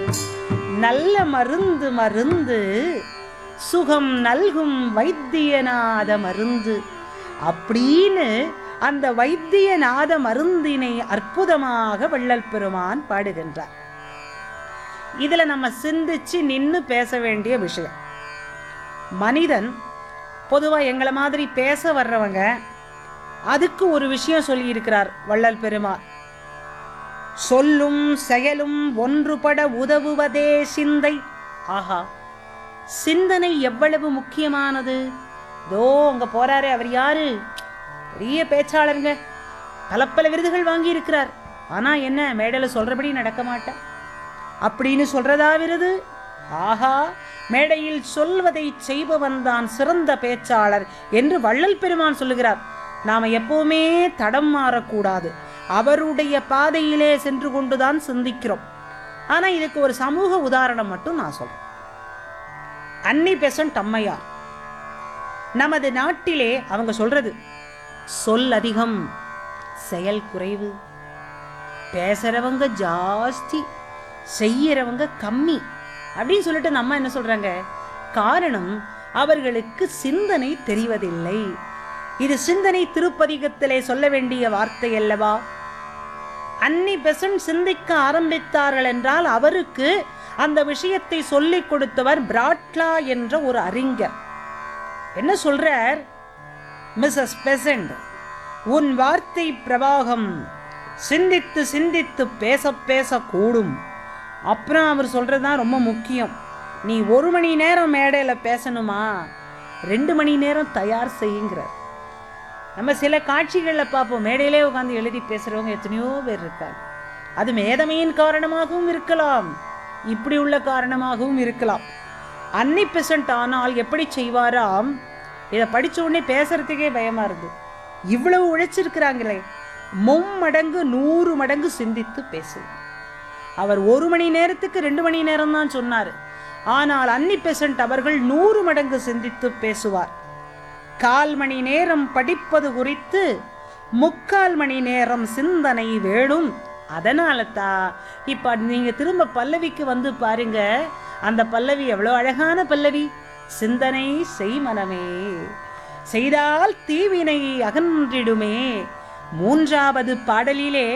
நல்ல மருந்து மருந்து சுகம் நல்கும் வைத்தியநாத மருந்து அப்படின்னு அந்த வைத்தியநாத மருந்தினை அற்புதமாக வள்ளல் பெருமான் பாடுகின்றார் இதுல நம்ம சிந்திச்சு நின்னு பேச வேண்டிய விஷயம் மனிதன் பொதுவா எங்களை மாதிரி பேச வர்றவங்க அதுக்கு ஒரு விஷயம் சொல்லியிருக்கிறார் வள்ளல் பெருமான் சொல்லும் செயலும் ஒன்றுபட உதவுவதே சிந்தை ஆஹா சிந்தனை எவ்வளவு முக்கியமானது தோ அங்க போறாரு அவர் யாரு பெரிய பேச்சாளருங்க பல பல விருதுகள் வாங்கி இருக்கிறார் ஆனா என்ன மேடையில சொல்றபடி நடக்க மாட்டார் அப்படின்னு சொல்றதா விருது ஆஹா மேடையில் சொல்வதை செய்பவன் தான் சிறந்த பேச்சாளர் என்று வள்ளல் பெருமான் சொல்லுகிறார் நாம எப்பவுமே தடம் மாறக்கூடாது அவருடைய பாதையிலே சென்று கொண்டுதான் சிந்திக்கிறோம் ஆனா இதுக்கு ஒரு சமூக உதாரணம் மட்டும் நான் சொல்றேன் அன்னி பெசன்ட் அம்மையார் நமது நாட்டிலே அவங்க சொல்றது சொல் அதிகம் செயல் குறைவு பேசுறவங்க ஜாஸ்தி செய்யறவங்க கம்மி அப்படின்னு சொல்லிட்டு நம்ம என்ன சொல்றாங்க காரணம் அவர்களுக்கு சிந்தனை தெரிவதில்லை இது சிந்தனை திருப்பதிகத்திலே சொல்ல வேண்டிய வார்த்தை அல்லவா அன்னி பெசன்ட் சிந்திக்க ஆரம்பித்தார்கள் என்றால் அவருக்கு அந்த விஷயத்தை சொல்லிக் கொடுத்தவர் பிராட்லா என்ற ஒரு அறிஞர் என்ன சொல்றார் மிஸ்ஸஸ் பெசன்ட் உன் வார்த்தை பிரவாகம் சிந்தித்து சிந்தித்து பேச பேச கூடும் அப்புறம் அவர் சொல்றது தான் ரொம்ப முக்கியம் நீ ஒரு மணி நேரம் மேடையில் பேசணுமா ரெண்டு மணி நேரம் தயார் செய்யுங்கிறார் நம்ம சில காட்சிகளில் பார்ப்போம் மேடையிலே உட்காந்து எழுதி பேசுகிறவங்க எத்தனையோ பேர் இருக்காங்க அது மேதமையின் காரணமாகவும் இருக்கலாம் இப்படி உள்ள காரணமாகவும் இருக்கலாம் அன்னி பெசன்ட் ஆனால் எப்படி செய்வாராம் இதை படிச்ச உடனே பேசுறதுக்கே பயமா இருந்து இவ்வளவு உழைச்சிருக்கிறாங்களே மும்மடங்கு நூறு மடங்கு சிந்தித்து பேசுவார் அவர் ஒரு மணி நேரத்துக்கு ரெண்டு மணி நேரம் தான் சொன்னார் ஆனால் அன்னி பெசன்ட் அவர்கள் நூறு மடங்கு சிந்தித்து பேசுவார் கால் மணி நேரம் படிப்பது குறித்து முக்கால் மணி நேரம் சிந்தனை வேணும் அதனால தான் இப்போ நீங்கள் திரும்ப பல்லவிக்கு வந்து பாருங்க அந்த பல்லவி எவ்வளோ அழகான பல்லவி சிந்தனை செய் மனமே செய்தால் தீவினை அகன்றிடுமே மூன்றாவது பாடலிலே